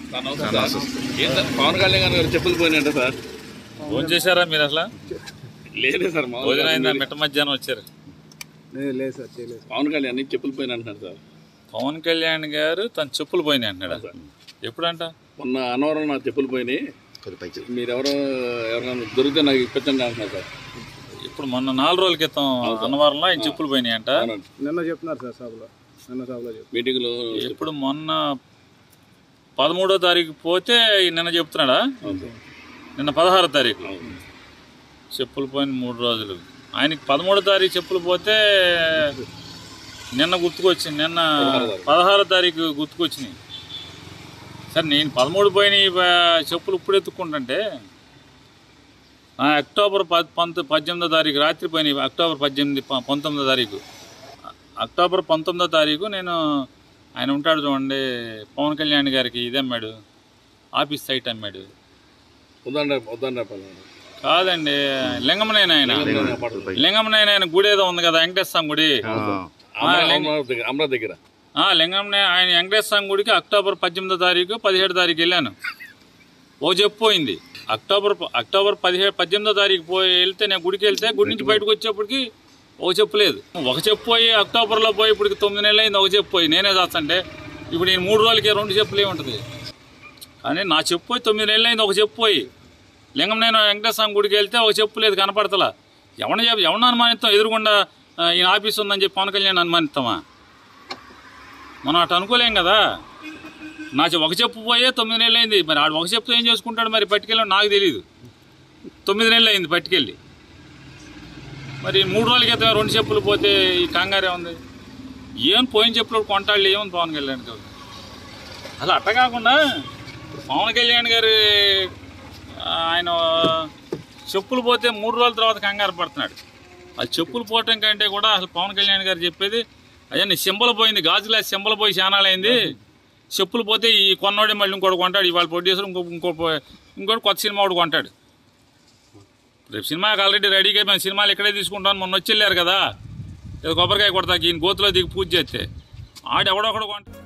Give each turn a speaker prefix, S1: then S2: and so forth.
S1: Sir నమస్తే sir ఏం sir Pawan Kalyan గారు చెప్పులు పోయినట్ట సార్
S2: ఫోన్ చేశారా మీరు అసలు
S1: లేదే సార్ మామూలుగా
S2: భోజనం అయిందా మిట్ట మధ్యాహ్నం వచ్చారు
S3: లేదు లేదు సార్ చేయలేదు
S1: పవన్ కళ్యాణ్ చెప్పులు పోయిన అంటున్నారు సార్
S2: పవన్ కళ్యాణ్ గారు తన చెప్పులు పోయినాయి అంటున్నాడు ఎప్పుడంట
S1: మొన్న అన్నవరం నా చెప్పులు పోయినాయి మీరు ఎవరో ఎవరైనా దొరికితే నాకు ఇప్పించండి అంటున్నారు సార్
S2: ఇప్పుడు మొన్న నాలుగు రోజుల క్రితం అన్నవరంలో ఆయన చెప్పులు పోయినాయి అంట
S1: అవునండి.
S3: నిన్న చెప్తున్నారు సార్ సభలో నిన్న సభలో చెప్తున్నారు
S1: మీటింగ్లో
S2: ఇప్పుడు మొన్న పదమూడో తారీఖు పోతే నిన్న చెప్తున్నాడా
S1: అవును సార్.
S2: నిన్న పదహారో తారీఖు
S1: అవును.
S2: చెప్పులు పోయిన మూడు రోజులు ఆయనకి పదమూడో తారీఖు చెప్పులు పోతే నిన్న గుర్తుకొచ్చింది నిన్న పదహారో తారీఖు గుర్తుకొచ్చినాయి సరే నేను పదమూడు పోయిన చెప్పులు ఇప్పుడు ఎత్తుక్కుంటుంటే ఆ, అక్టోబర్ పద్ పంత పద్దెనిమిదో తారీఖు రాత్రి పోయినాయి అక్టోబర్ పద్దెనిమిది ప- పంతొమ్మిదో తారీఖు అక్టోబర్ పంతొమ్మిదో తారీఖు నేను ఆయన ఉంటాడు చూడండి పవన్ కళ్యాణ్ గారికి ఇది అమ్మాడు ఆఫీస్ సైట్ అమ్మాడు
S1: వద్దండి వద్దండి పలానా.
S2: కాదండి లింగమనేన ఆయన లింగమనేన ఆయన గుడి ఏదో ఉంది కదా వెంకటేశ్వర స్వామి గుడి
S1: అమరా- అమరావతి దగ్గర అమరావతి దగ్గర
S2: ఆ లింగంనే ఆయన వెంకటేశ్వర స్వామి గుడికి అక్టోబర్ పద్దెనిమిదో తారీఖు పదిహేడు తారీఖు వెళ్ళాను ఓ చెప్పు పోయింది అక్టోబర్ ప- అక్టోబర్ పదిహేడు పద్దెనిమిదో తారీఖు పోయి వెళ్తే నేను గుడికి వెళ్తే గుడి నుంచి బయటకు వచ్చేప్పటికి ఒక చెప్పు లేదు ఒక చెప్పు పోయి అక్టోబర్లో పోయి ఇప్పటికి తొమ్మిది నెలలు అయింది ఒక చెప్పు పోయి నేనే చేస్తాంటే ఇప్పుడు నేను మూడు రోజులకి రెండు చెప్పులు ఏముంటుంది కానీ నా చెప్పు పోయి తొమ్మిది నెలలు అయింది ఒక చెప్పు పోయి లింగం నేను వెంకటేశ్వర స్వామి గుడికి వెళ్తే ఒక చెప్పు లేదు కనపడతలా ఎవరిని చెప్పి ఎవరిని అనుమానిస్తాం ఎదురుగుండా ఆ, ఈయన ఆఫీస్ ఉందని చెప్పి పవన్ కళ్యాణ్ అనుమానిస్తామా మనం అటు అనుకోలేం కదా నా చె- ఒక చెప్పు పోయే తొమ్మిది నెలలు అయింది మరి ఆడు ఒక చెప్పుతో ఏం చేసుకుంటాడు మరి పట్టుకెళ్ళి నాకు తెలియదు తొమ్మిది నెలలు అయింది పట్టుకెళ్ళి మరి మూడు రోజుల క్రితం రెండు చెప్పులు పోతే ఈ కంగారే ఉంది ఏం పోయిన చెప్పులు కొంటాళ్ళు ఏముంది పవన్ కళ్యాణ్ గారు అసలు అట్ట కాకుండా ఇప్పుడు పవన్ కళ్యాణ్ గారు ఆ, ఆయన చెప్పులు పోతే మూడు రోజుల తర్వాత కంగారు పడుతున్నాడు అది చెప్పులు పోవటం కంటే కూడా అసలు పవన్ కళ్యాణ్ గారు చెప్పేది అయ్యా నీ సింబల్ పోయింది గాజు గ్లాస్ సింబల్ పోయి చానాలైంది చెప్పులు పోతే ఈ కొన్నోడే మళ్ళీ ఇంకోటి కొంటాడు ఇవాళ ప్రొడ్యూసర్ ఇంకో ఇంకో ఇంకోటి కొత్త సినిమా ఒకటి కొంటాడు రేపు సినిమాకి ఆల్రెడీ రెడీగా మేము సినిమాలు ఇక్కడే తీసుకుంటాం మొన్న వచ్చి వెళ్ళారు కదా ఏదో కొబ్బరికాయ కొడతాకి ఈయన గోతులో దిగి పూజ చేస్తే ఆడు ఎవడొకడు కొంటాడు